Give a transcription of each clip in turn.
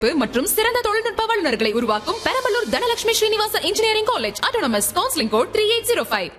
மற்றும் சிறந்த தொழில்நுட்ப வல்லுநர்களை உருவாக்கும் Perambalur Dhanalakshmi Srinivasa engineering college autonomous counselling code three eight zero five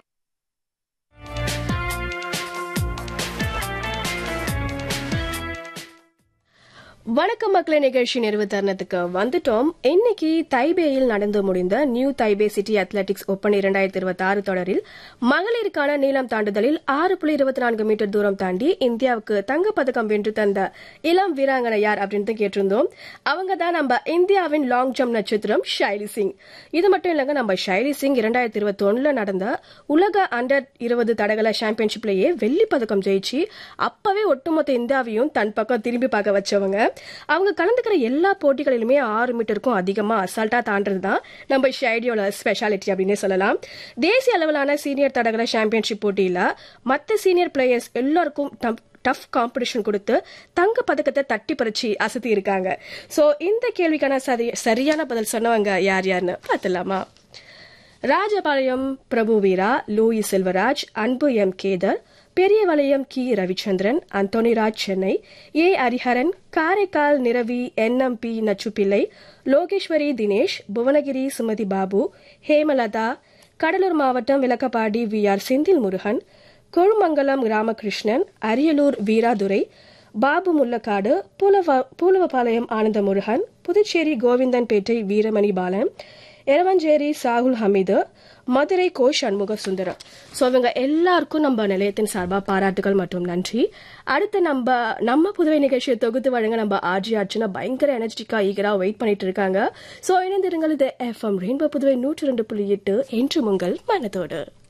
வணக்கம் மக்களே நிகழ்ச்சி நிறைவு தருணத்துக்கு வந்துட்டோம் இன்னைக்கு தைபேயில் நடந்து முடிந்த New Taipei City Athletics Open இரண்டாயிரத்தி இருபத்தி ஆறு தொடரில் மகளிருக்கான நீளம் தாண்டுதலில் ஆறு புள்ளி இருபத்தி நான்கு மீட்டர் தூரம் தாண்டி இந்தியாவுக்கு தங்கப்பதக்கம் வென்று தந்த இளம் வீராங்கனை யார் அப்படின்னு கேட்டிருந்தோம் அவங்க தான் நம்ம இந்தியாவின் லாங் ஜம்ப் நட்சத்திரம் ஷைலி சிங் இது மட்டும் இல்லைங்க நம்ம ஷைலி சிங் இரண்டாயிரத்தி இருபத்தி ஒண்ணுல நடந்த உலக அண்டர் இருபது தடகள சாம்பியன்ஷிப்லயே வெள்ளி பதக்கம் ஜெயிச்சு அப்பவே ஒட்டுமொத்த இந்தியாவையும் தன் பக்கம் திரும்பி பார்க்க வச்சவங்க அவங்க கலந்துக்கிற எல்லா போட்டிகளிலுமே ஆறு மீட்டருக்கும் அதிகமா அசால்ட்டா தாண்டது தான் நம்ம ஷைடியோட ஸ்பெஷாலிட்டி அப்படின்னே சொல்லலாம் தேசிய அளவிலான சீனியர் தடகள சாம்பியன்ஷிப் போட்டியில மற்ற சீனியர் பிளேயர்ஸ் எல்லாருக்கும் டஃப் காம்படிஷன் கொடுத்து தங்க பதக்கத்தை தட்டி பறிச்சு அசத்தி இருக்காங்க சோ இந்த கேள்விக்கான சரி- சரியான பதில் சொன்னவங்க யார் யாருன்னு பார்த்துலாமா ராஜபாளையம் பிரபு வீரா லூயி செல்வராஜ் அன்பு எம் கேதர் பெரியவளையம் கி ரவிச்சந்திரன் அந்தோனிராஜ் சென்னை ஏ ஹரிஹரன் காரைக்கால் நிரவி என்எம்பி நச்சுப்பிள்ளை லோகேஸ்வரி தினேஷ் புவனகிரி சுமதி பாபு ஹேமலதா கடலூர் மாவட்டம் விளக்கப்பாடி வி ஆர் செந்தில் முருகன் கொழுமங்கலம் ராமகிருஷ்ணன் அரியலூர் வீராதுரை பாபு முல்லக்காடு பூலவ- பூலவபாளையம் ஆனந்த முருகன் புதுச்சேரி கோவிந்தன்பேட்டை வீரமணி பாலன் எரவஞ்சேரி சாகுல் ஹமீது மதுரை கோ சண்முக சுந்தரம் ஸோ இவங்க எல்லாருக்கும் நம்ம நிலையத்தின் சார்பாக பாராட்டுகள் மற்றும் நன்றி அடுத்து நம்ம நம்ம புதுவை நிகழ்ச்சியை தொகுத்து வழங்க நம்ம ஆர்ஜி அர்ச்சனா பயங்கர எனர்ஜிட்டிக்கா ஈகரா வெயிட் பண்ணிட்டு இருக்காங்க ஸோ இணைந்திருங்கள் இது எஃப்எம் ரெயின்போ புதுவை நூற்றி ரெண்டு புள்ளி எட்டு என்று உங்கள் மனதோடு